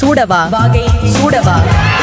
சூடவா வாகை சூடவா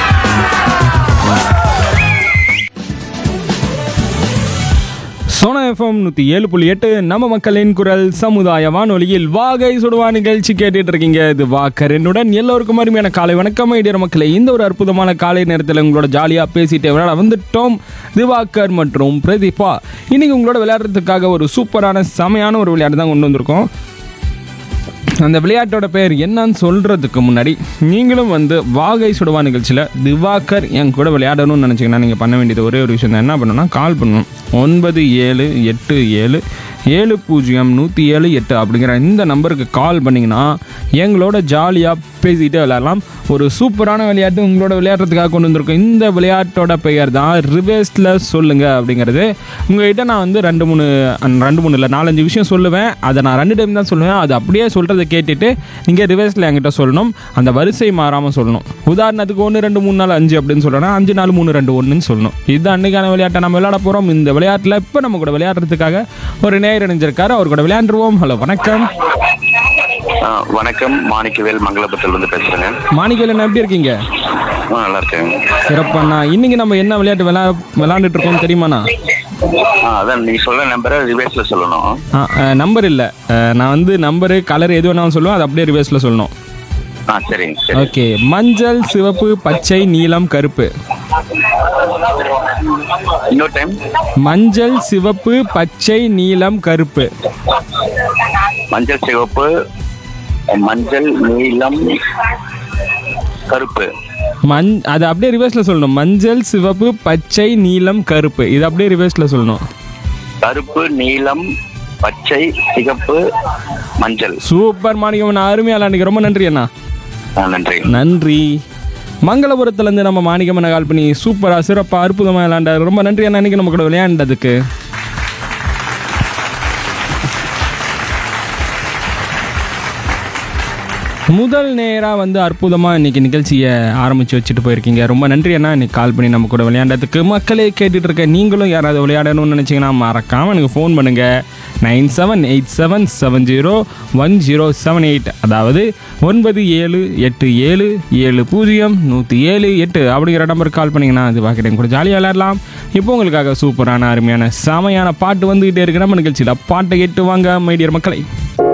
சோனா எஃப்எம் நூற்றி ஏழு புள்ளி எட்டு நம்ம மக்களின் குரல் சமுதாய வானொலியில் வாகை சுடுவா நிகழ்ச்சி கேட்டுட்டு இருக்கீங்க இது வாக்கரனுடன் எல்லோருக்கும் அருமையான காலை வணக்கம் ஐடியர் மக்களை இந்த ஒரு அற்புதமான காலை நேரத்தில் உங்களோட ஜாலியாக பேசிட்டு விளையாட வந்துட்டோம் திவாகர் மற்றும் பிரதீபா இன்னைக்கு உங்களோட விளையாடுறதுக்காக ஒரு சூப்பரான செமையான ஒரு விளையாட்டு தான் கொண்டு வந்திருக்கோம் அந்த விளையாட்டோட பேர் என்னன்னு சொல்கிறதுக்கு முன்னாடி நீங்களும் வந்து வாகை சுடுவா நிகழ்ச்சியில் திவாகர் என் கூட விளையாடணும்னு நினச்சிங்கன்னா நீங்கள் பண்ண வேண்டியது ஒரே ஒரு விஷயம் தான் என்ன பண்ணணும்னா கால் பண்ணணும் ஒன்பது ஏழு எட்டு ஏழு ஏழு பூஜ்ஜியம் நூற்றி ஏழு எட்டு அப்படிங்கிற இந்த நம்பருக்கு கால் பண்ணிங்கன்னா எங்களோட ஜாலியாக பேசிக்கிட்டே விளையாடலாம் ஒரு சூப்பரான விளையாட்டு உங்களோட விளையாடுறதுக்காக கொண்டு வந்திருக்கோம் இந்த விளையாட்டோட பெயர் தான் ரிவேர்ஸில் சொல்லுங்கள் அப்படிங்கிறது உங்கள்கிட்ட நான் வந்து ரெண்டு மூணு அஹ், ரெண்டு மூணு இல்லை நாலஞ்சு விஷயம் சொல்லுவேன் அதை நான் ரெண்டு டைம் தான் சொல்லுவேன் அது அப்படியே சொல்கிறத கேட்டுட்டு நீங்கள் ரிவேர்ஸில் என்கிட்ட சொல்லணும் அந்த வரிசை மாறாமல் சொல்லணும் உதாரணத்துக்கு ஒன்று ரெண்டு மூணு நாலு அஞ்சு அப்படின்னு சொல்கிறேன்னா அஞ்சு நாலு மூணு ரெண்டு ஒன்றுன்னு சொல்லணும் இது அன்றைக்கான விளையாட்டை நம்ம விளையாட போகிறோம் இந்த விளையாட்டில் இப்போ நம்ம கூட விளையாடுறதுக்காக ஒரு நேயர் இணைஞ்சிருக்காரு அவர் கூட விளையாண்டுருவோம் ஹலோ வணக்கம் ஆ, வணக்கம் மாணிக்கவேல் மங்களபுரத்துலேருந்து பேசுகிறேங்க மாணிக்கவேலன் எப்படி இருக்கீங்க ஆ நல்லா இருக்கேன் சிறப்பாண்ணா இன்னைக்கு நம்ம என்ன விளையாட்டு விளையா விளையாண்டுட்டு இருக்கோம் தெரியுமாண்ணா ஆ அதான் நீங்கள் சொல்ல நம்பரை ரிவேர்ஸில் சொல்லணும் நம்பர் இல்லை நான் வந்து நம்பரு கலர் எது வேணாலும் சொல்லுவேன் அது அப்படியே ரிவர்ஸில் சொல்லணும் ஆ சரிங்க சரி ஓகே மஞ்சள் சிவப்பு பச்சை நீலம் கருப்பு இன்னொரு டைம் மஞ்சள் சிவப்பு பச்சை நீலம் கருப்பு மஞ்சள் சிவப்பு மஞ்சள் நீலம் கருப்பு மஞ் அது அப்படியே ரிவர்ஸில் சொல்லணும் மஞ்சள் சிவப்பு பச்சை நீலம் கருப்பு இது அப்படியே ரிவர்ஸில் சொல்லணும் கருப்பு நீலம் பச்சை சிகப்பு மஞ்சள் சூப்பர் மாணிக்கம் நான் அருமையாக விளையாண்டுக்க ரொம்ப நன்றி அண்ணா ஆ நன்றி நன்றி மங்களபுரத்துலேருந்து நம்ம மாணிக்கம்மனை கால் பண்ணி சூப்பராக சிறப்பாக அற்புதமாக விளையாண்டாரு ரொம்ப நன்றி அண்ணா இன்னைக்கு நம்ம கூட விளையாண்டதுக்கு முதல் நேராக வந்து அற்புதமாக இன்னைக்கு நிகழ்ச்சியை ஆரம்பித்து வச்சுட்டு போயிருக்கீங்க ரொம்ப நன்றி அண்ணா இன்னைக்கு கால் பண்ணி நம்ம கூட விளையாண்டதுக்கு மக்களே கேட்டுட்டு இருக்க நீங்களும் யாராவது விளையாடணும்னு நினச்சிங்கன்னா மறக்காமல் எனக்கு ஃபோன் பண்ணுங்கள் nine seven eight seven seven zero one zero seven eight அதாவது ஒன்பது ஏழு எட்டு ஏழு ஏழு பூஜ்ஜியம் நூற்றி ஏழு எட்டு அப்படிங்கிற நம்பருக்கு கால் பண்ணிங்கன்னா அது பார்க்குறேன் கூட ஜாலியாக விளையாடலாம் இப்போ உங்களுக்காக சூப்பரான அருமையான செமையான பாட்டு வந்துக்கிட்டே இருக்கு நம்ம நிகழ்ச்சியில் பாட்டை கேட்டு வாங்க மைடியர் மக்களை